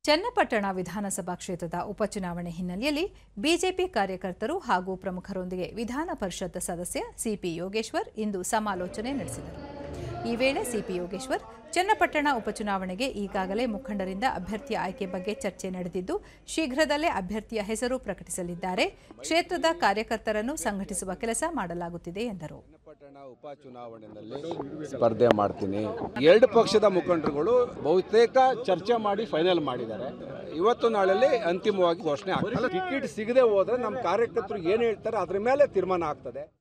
ಚನ್ನಪಟ್ಟಣ ವಿಧಾನಸಭಾ ಕ್ಷೇತ್ರದ ಉಪಚುನಾವಣೆ ಹಿನ್ನೆಲೆಯಲ್ಲಿ ಬಿಜೆಪಿ ಕಾರ್ಯಕರ್ತರು ಹಾಗೂ ಪ್ರಮುಖರೊಂದಿಗೆ ವಿಧಾನ ಪರಿಷತ್ ಸದಸ್ಯ ಸಿಪಿ ಯೋಗೇಶ್ವರ್ ಇಂದು ಸಮಾಲೋಚನೆ ನಡೆಸಿದರು ಈ ವೇಳೆ ಸಿಪಿ ಯೋಗೇಶ್ವರ್ ಚನ್ನಪಟ್ಟಣ ಉಪಚುನಾವಣೆಗೆ ಈಗಾಗಲೇ ಮುಖಂಡರಿಂದ ಅಭ್ಯರ್ಥಿ ಆಯ್ಕೆ ಬಗ್ಗೆ ಚರ್ಚೆ ನಡೆದಿದ್ದು ಶೀಘ್ರದಲ್ಲೇ ಅಭ್ಯರ್ಥಿಯ ಹೆಸರು ಪ್ರಕಟಿಸಲಿದ್ದಾರೆ ಕ್ಷೇತ್ರದ ಕಾರ್ಯಕರ್ತರನ್ನು ಸಂಘಟಿಸುವ ಕೆಲಸ ಮಾಡಲಾಗುತ್ತಿದೆ ಎಂದರು ಚನ್ನಪಟ್ಟಣ ಉಪಚುನಾವಣೆಯಲ್ಲಿ ಸ್ಪರ್ಧೆ ಮಾಡ್ತೀನಿ ಎರಡು ಪಕ್ಷದ ಮುಖಂಡರುಗಳು ಬಹುತೇಕ ಚರ್ಚೆ ಮಾಡಿ ಫೈನಲ್ ಮಾಡಿದ್ದಾರೆ ಇವತ್ತು ನಾಳೆಲ್ಲಿ ಅಂತಿಮವಾಗಿ ಘೋಷಣೆ ಆಗ್ತದೆ ಟಿಕೆಟ್ ಸಿಗದೆ ಹೋದ್ರೆ ನಮ್ಮ ಕಾರ್ಯಕರ್ತರು ಏನು ಹೇಳ್ತಾರೆ ಅದ್ರ ಮೇಲೆ ತೀರ್ಮಾನ ಆಗ್ತದೆ